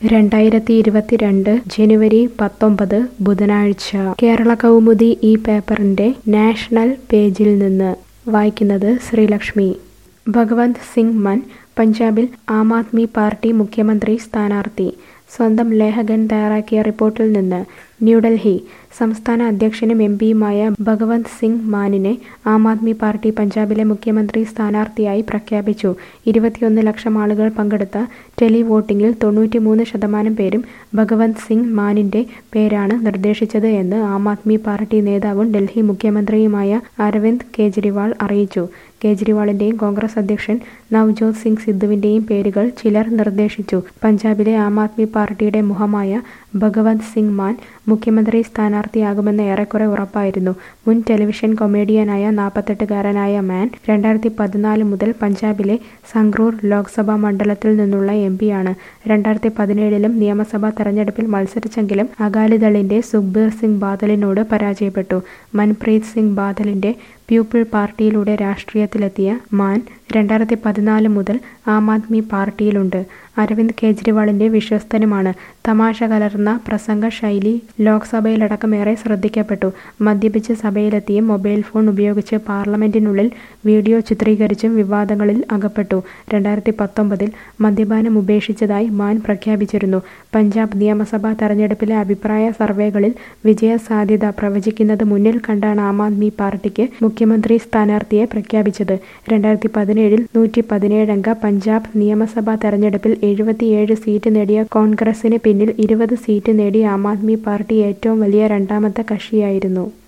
രണ്ടായിരത്തി ഇരുപത്തിരണ്ട് ജനുവരി പത്തൊമ്പത് ബുധനാഴ്ച കേരള കൗമുദി ഈ പേപ്പറിന്റെ നാഷണൽ പേജിൽ നിന്ന് വായിക്കുന്നത് ശ്രീലക്ഷ്മി ഭഗവന്ത് സിംഗ് മാൻ പഞ്ചാബിൽ ആം ആദ്മി പാർട്ടി മുഖ്യമന്ത്രി സ്ഥാനാർത്ഥി സ്വന്തം ലേഖകൻ തയ്യാറാക്കിയ റിപ്പോർട്ടിൽ നിന്ന് ന്യൂഡൽഹി സംസ്ഥാന അധ്യക്ഷനും എം പിയുമായ ഭഗവന്ത് സിംഗ് മാനിനെ ആം ആദ്മി പാർട്ടി പഞ്ചാബിലെ മുഖ്യമന്ത്രി സ്ഥാനാർത്ഥിയായി പ്രഖ്യാപിച്ചു ഇരുപത്തിയൊന്ന് ലക്ഷം ആളുകൾ പങ്കെടുത്ത ടെലി വോട്ടിംഗിൽ തൊണ്ണൂറ്റിമൂന്ന് ശതമാനം പേരും ഭഗവന്ത് സിംഗ് മാനിന്റെ പേരാണ് നിർദ്ദേശിച്ചത് എന്ന് ആം ആദ്മി പാർട്ടി നേതാവും ഡൽഹി മുഖ്യമന്ത്രിയുമായ അരവിന്ദ് കെജ്രിവാൾ അറിയിച്ചു കേജ്രിവാളിന്റെയും കോൺഗ്രസ് അധ്യക്ഷൻ നവ്ജോത് സിംഗ് സിദ്ധുവിന്റെയും പേരുകൾ ചിലർ നിർദ്ദേശിച്ചു പഞ്ചാബിലെ ആം ആദ്മി പാർട്ടിയുടെ മുഖമായ ഭഗവന്ത് സിംഗ് മാൻ മുഖ്യമന്ത്രി സ്ഥാനാർത്ഥിയാകുമെന്ന് ഏറെക്കുറെ ഉറപ്പായിരുന്നു മുൻ ടെലിവിഷൻ കൊമേഡിയനായ നാൽപ്പത്തെട്ടുകാരനായ മാൻ രണ്ടായിരത്തി പതിനാല് മുതൽ പഞ്ചാബിലെ സംഗ്രൂർ ലോക്സഭാ മണ്ഡലത്തിൽ നിന്നുള്ള എം പിയാണ് രണ്ടായിരത്തി പതിനേഴിലും നിയമസഭാ തെരഞ്ഞെടുപ്പിൽ മത്സരിച്ചെങ്കിലും അകാലിദളിന്റെ സുഖ്ബീർ സിംഗ് ബാദലിനോട് പരാജയപ്പെട്ടു മൻപ്രീത് സിംഗ് ബാദലിന്റെ പീപ്പിൾ പാർട്ടിയിലൂടെ രാഷ്ട്രീയത്തിലെത്തിയ മാൻ രണ്ടായിരത്തി പതിനാല് മുതൽ ആം ആദ്മി പാർട്ടിയിലുണ്ട് അരവിന്ദ് കെജ്രിവാളിന്റെ വിശ്വസ്തനുമാണ് തമാശ കലർന്ന പ്രസംഗ ശൈലി ലോക്സഭയിലടക്കം ഏറെ ശ്രദ്ധിക്കപ്പെട്ടു മദ്യപിച്ച് സഭയിലെത്തിയും മൊബൈൽ ഫോൺ ഉപയോഗിച്ച് പാർലമെന്റിനുള്ളിൽ വീഡിയോ ചിത്രീകരിച്ചും വിവാദങ്ങളിൽ അകപ്പെട്ടു രണ്ടായിരത്തി പത്തൊമ്പതിൽ മദ്യപാനം ഉപേക്ഷിച്ചതായി മാൻ പ്രഖ്യാപിച്ചിരുന്നു പഞ്ചാബ് നിയമസഭാ തെരഞ്ഞെടുപ്പിലെ അഭിപ്രായ സർവേകളിൽ വിജയസാധ്യത പ്രവചിക്കുന്നത് മുന്നിൽ കണ്ടാണ് ആം ആദ്മി പാർട്ടിക്ക് മുഖ്യമന്ത്രി സ്ഥാനാർത്ഥിയെ പ്രഖ്യാപിച്ചത് രണ്ടായിരത്തി പതിനേഴിൽ നൂറ്റി പതിനേഴംഗ പഞ്ചാബ് നിയമസഭാ തെരഞ്ഞെടുപ്പിൽ എഴുപത്തിയേഴ് സീറ്റ് നേടിയ കോൺഗ്രസിന് പിന്നിൽ ഇരുപത് സീറ്റ് നേടി ആം ആദ്മി പാർട്ടി ഏറ്റവും വലിയ രണ്ടാമത്തെ കക്ഷിയായിരുന്നു